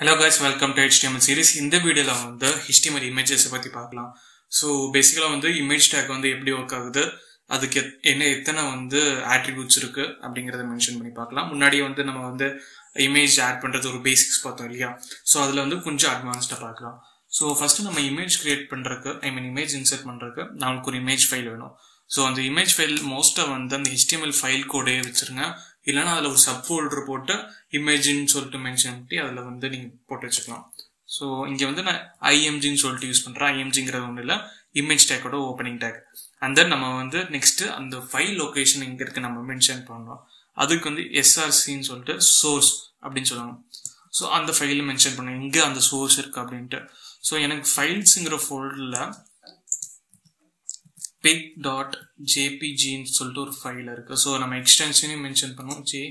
hello guys welcome to HTML series இந்த வீடியோவில் வந்து HTML இமேஜஸை பற்றி பார்க்கலாம் ஸோ பேசிக்கலாக வந்து இமேஜ் டேக் வந்து எப்படி ஒர்க் ஆகுது அதுக்கு எத்- என்ன எத்தனை வந்து ஆட்ரிபியூட்ஸ் இருக்கு அப்படிங்கிறத மென்ஷன் பண்ணி பார்க்கலாம் முன்னாடியே வந்து நம்ம வந்து இமேஜ் ஆட் பண்ணுறது ஒரு பேசிக்ஸ் பார்த்தோம் இல்லையா ஸோ அதில் வந்து கொஞ்சம் அட்வான்ஸ்டாக பார்க்கலாம் ஸோ ஃபர்ஸ்ட் நம்ம இமேஜ் கிரியேட் பண்ணுறதுக்கு ஐ மீன் இமேஜ் இன்சர்ட் பண்ணுறதுக்கு நம்மளுக்கு ஒரு இமேஜ் ஃபைல் வேணும் ஸோ அந்த இமேஜ் ஃபைல் மோஸ்ட்டாக வந்து அந்த HTML ஃபைல் கோடே வச்சிருங்க இல்லைன்னா அதில் ஒரு சப் ஃபோல்டர் போட்டு இமேஜின்னு சொல்லிட்டு மென்ஷன் பண்ணி அதில் வந்து நீங்கள் போட்டு வச்சுக்கலாம் ஸோ இங்கே வந்து நான் ஐஎம்ஜின்னு சொல்லிட்டு யூஸ் பண்ணுறேன் ஐஎம்ஜிங்கிறது ஒன்றும் இல்லை இமேஜ் டேக்கோட ஓப்பனிங் டேக் அண்ட் தென் நம்ம வந்து நெக்ஸ்ட் அந்த ஃபைல் லொகேஷன் எங்கே இருக்கு நம்ம மென்ஷன் பண்ணோம் அதுக்கு வந்து எஸ்ஆர்சின்னு சொல்லிட்டு சோர்ஸ் அப்படின்னு சொல்லுவாங்க ஸோ அந்த ஃபைலில் மென்ஷன் பண்ணோம் எங்கே அந்த சோர்ஸ் இருக்கு அப்படின்ட்டு ஸோ எனக்கு ஃபைல்ஸுங்கிற ஃபோல்டரில் பிக் டாட் ஜேபிஜின்னு சொல்லிட்டு ஒரு ஃபைல் இருக்கு ஸோ நம்ம எக்ஸ்டென்ஷனையும் மென்ஷன் பண்ணோம் J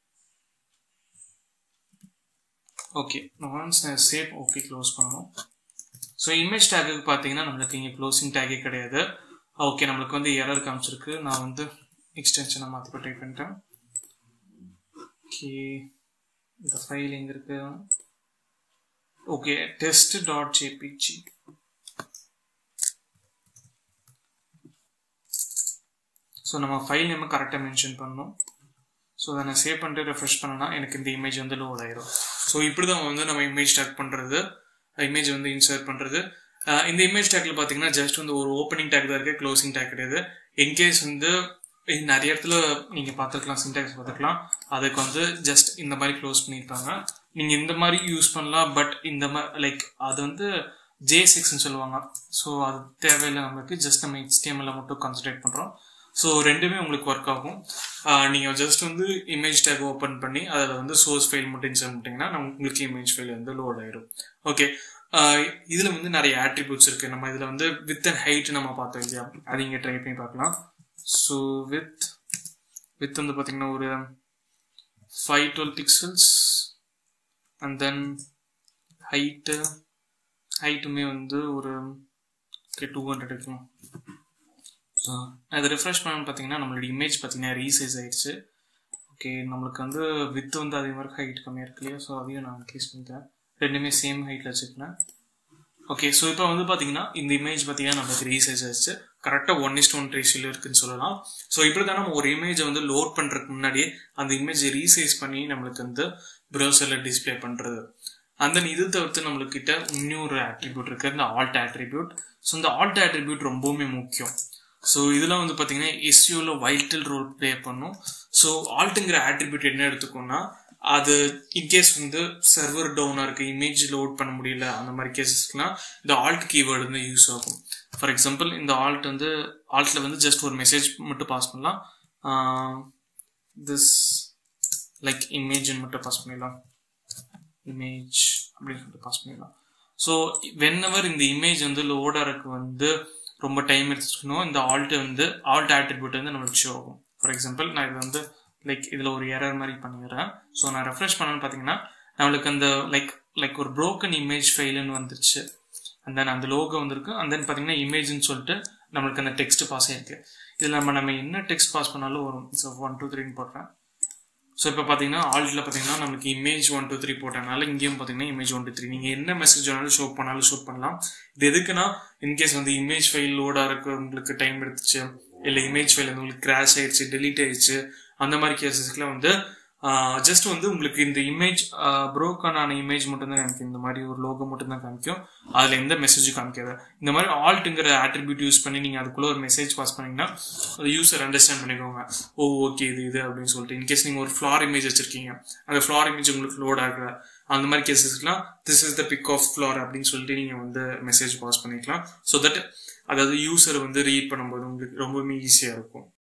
okay once save okay close பண்ணணும் ஸோ இமேஜ் டேக்குக்கு பார்த்தீங்கன்னா நம்மளுக்கு இங்கே க்ளோசிங் டேக்கே கிடையாது ஓகே நம்மளுக்கு வந்து எரர் காமிச்சிருக்கு நான் வந்து எக்ஸ்டென்ஷனை மாற்றி டைப் பண்ணிட்டேன் ஓகே இந்த ஃபைல் எங்கே இருக்கு okay test dot JPG so நம்ம ஃபைல் நேம் கரெக்டாக மென்ஷன் பண்ணணும் ஸோ அதை நான் சேவ் பண்ணிட்டு ரெஃப்ரெஷ் பண்ணனா எனக்கு இந்த இமேஜ் வந்து லோட் ஆயிரும் ஸோ இப்படி தான் வந்து நம்ம இமேஜ் டேக் பண்ணுறது இமேஜ் வந்து இன்சர்ட் பண்ணுறது இந்த இமேஜ் டேக்கில் பார்த்தீங்கன்னா ஜஸ்ட் வந்து ஒரு ஓப்பனிங் டேக் தான் இருக்குது க்ளோசிங் டேக் கிடையாது இன்கேஸ் வந்து இது நிறைய இடத்துல நீங்கள் பார்த்துருக்கலாம் சின்டாக்ஸ் பார்த்துருக்கலாம் அதுக்கு வந்து ஜஸ்ட் இந்த மாதிரி க்ளோஸ் பண்ணியிருப்பாங்க நீங்கள் இந்த மாதிரி யூஸ் பண்ணலாம் பட் இந்த மாதிரி லைக் அது வந்து ஜே சிக்ஸ்ன்னு சொல்லுவாங்க ஸோ அது தேவையில்லை நம்மளுக்கு ஜஸ்ட் நம்ம HTML மட்டும் கான்சன்ட்ரேட் பண்ணுறோம் ஸோ ரெண்டுமே உங்களுக்கு ஒர்க் ஆகும் நீங்கள் ஜஸ்ட் வந்து இமேஜ் டேக் ஓப்பன் பண்ணி அதில் வந்து சோர்ஸ் ஃபைல் மட்டும் இன்சர்ட் பண்ணிட்டீங்கன்னா நம்ம உங்களுக்கு இமேஜ் ஃபைல் வந்து லோட் ஆயிடும் ஓகே இதில் வந்து நிறைய ஆட்ரிபியூட்ஸ் இருக்குது நம்ம இதில் வந்து வித் அண்ட் ஹைட் நம்ம பார்த்தோம் இல்லையா அது இங்கே ட்ரை பண்ணி பார்க்கலாம் ஸோ வித் வித் வந்து பார்த்தீங்கன்னா ஒரு five twelve pixels and then height ஹைட்டுமே வந்து ஒரு ஓகே டூ ஹண்ட்ரட் இருக்கும் ஸோ அதை ரெஃப்ரெஷ் பண்ணு பார்த்தீங்கன்னா நம்மளோட இமேஜ் பார்த்தீங்கன்னா ரீசைஸ் ஆயிடுச்சு ஓகே நம்மளுக்கு வந்து வித் வந்து அதே மாதிரி ஹைட் கம்மியாக இருக்கு இல்லையா ஸோ அதையும் நான் இன்க்ரீஸ் பண்ணிட்டேன் ரெண்டுமே சேம் ஹைட்டில் வச்சுக்கிறேன் ஓகே ஸோ இப்போ வந்து பார்த்தீங்கன்னா இந்த இமேஜ் பார்த்தீங்கன்னா நம்மளுக்கு ரீசைஸ் ஆயிடுச்சு கரெக்டாக ஒன் இஸ்ட் ஒன் ரேஷியோவில் இருக்குன்னு சொல்லலாம் ஸோ இப்படி தான் நம்ம ஒரு இமேஜை வந்து லோட் பண்ணுறதுக்கு முன்னாடியே அந்த இமேஜை ரீசைஸ் பண்ணி நம்மளுக்கு வந்து ப்ரௌசரில் டிஸ்ப்ளே பண்ணுறது அந்த இது தவிர்த்து நம்மளுக்கு கிட்ட இன்னொரு ஆட்ரிபியூட் இருக்கு இந்த ஆல்ட் ஆட்ரிபியூட் ஸோ இந்த ஆல்ட் ஆட்ரிபியூட் ரொம்பவுமே முக்கியம் ஸோ இதெல்லாம் வந்து பார்த்தீங்கன்னா எஸ்யூவில் வைட்டல் ரோல் ப்ளே பண்ணும் ஸோ ஆல்ட்டுங்கிற ஆட்ரிபியூட் என்ன எடுத்துக்கோன்னா அது இன்கேஸ் வந்து சர்வர் டவுனாக இருக்கு இமேஜ் லோட் பண்ண முடியல அந்த மாதிரி கேசஸ்க்குலாம் இந்த ஆல்ட் கீவேர்டு வந்து யூஸ் ஆகும் ஃபார் எக்ஸாம்பிள் இந்த ஆல்ட் வந்து ஆல்ட்டில் வந்து ஜஸ்ட் ஒரு மெசேஜ் மட்டும் பாஸ் பண்ணலாம் திஸ் லைக் இமேஜ்னு மட்டும் பாஸ் பண்ணிடலாம் இமேஜ் அப்படின்னு சொல்லிட்டு பாஸ் பண்ணிடலாம் ஸோ வென்எவர் இந்த இமேஜ் வந்து லோடருக்கு வந்து ரொம்ப டைம் எடுத்துக்கணும் இந்த ஆல்ட் வந்து ஆல்ட் ஆட்ரிபியூட் வந்து நம்மளுக்கு ஷோ ஆகும் ஃபார் எக்ஸாம்பிள் நான் இது வந்து லைக் இதில் ஒரு எரர் மாதிரி பண்ணிடுறேன் ஸோ நான் ரெஃப்ரெஷ் பண்ணணும்னு பார்த்தீங்கன்னா நம்மளுக்கு அந்த லைக் லைக் ஒரு broken இமேஜ் ஃபைலுன்னு வந்துருச்சு அண்ட் தென் அந்த லோகோ வந்திருக்கு அண்ட் தென் பார்த்தீங்கன்னா இமேஜ்னு சொல்லிட்டு நம்மளுக்கு அந்த டெக்ஸ்ட் பாஸ் ஆயிருக்கு இதில் நம்ம நம்ம என்ன டெக்ஸ்ட் பாஸ் பண்ணாலும் வரும் ஸோ ஒன் டூ த்ரீன்னு போடுறேன் ஸோ இப்போ பார்த்தீங்கன்னா ஆல்ட்டில் பார்த்தீங்கன்னா நமக்கு இமேஜ் ஒன் டூ த்ரீ போட்டனால இங்கேயும் பார்த்தீங்கன்னா இமேஜ் ஒன் டூ த்ரீ நீங்கள் என்ன மெசேஜ் வேணாலும் ஷோ பண்ணாலும் ஷோ பண்ணலாம் இது எதுக்குன்னா இன்கேஸ் வந்து இமேஜ் ஃபைல் லோடாக இருக்கு உங்களுக்கு டைம் எடுத்துச்சு இல்லை இமேஜ் ஃபைல் வந்து உங்களுக்கு கிராஷ் ஆயிடுச்சு டெலீட் ஆயிடுச்சு அந்த மாதிரி கேசஸ்க்குலாம் வந்து ஜஸ்ட் வந்து உங்களுக்கு இந்த இமேஜ் ப்ரோக்கான இமேஜ் மட்டும் தான் காமிக்கும் இந்த மாதிரி ஒரு லோகோ மட்டும் தான் காமிக்கும் அதில் எந்த மெசேஜும் காமிக்காது இந்த மாதிரி ஆல்ட்டுங்கிற ஆட்ரிபியூட் யூஸ் பண்ணி நீங்கள் அதுக்குள்ள ஒரு மெசேஜ் பாஸ் பண்ணீங்கன்னா அது யூசர் அண்டர்ஸ்டாண்ட் பண்ணிக்கோங்க ஓ ஓகே இது இது அப்படின்னு சொல்லிட்டு இன்கேஸ் நீங்கள் ஒரு ஃப்ளார் இமேஜ் வச்சிருக்கீங்க அந்த ஃப்ளார் இமேஜ் உங்களுக்கு லோட் ஆகல அந்த மாதிரி கேசஸ்க்குலாம் this is the pic of flower அப்படின்னு சொல்லிட்டு நீங்கள் வந்து மெசேஜ் பாஸ் பண்ணிக்கலாம் ஸோ தட் அதாவது யூசர் வந்து ரீட் பண்ணும்போது உங்களுக்கு ரொம்பவுமே ஈஸியாக இருக்கும்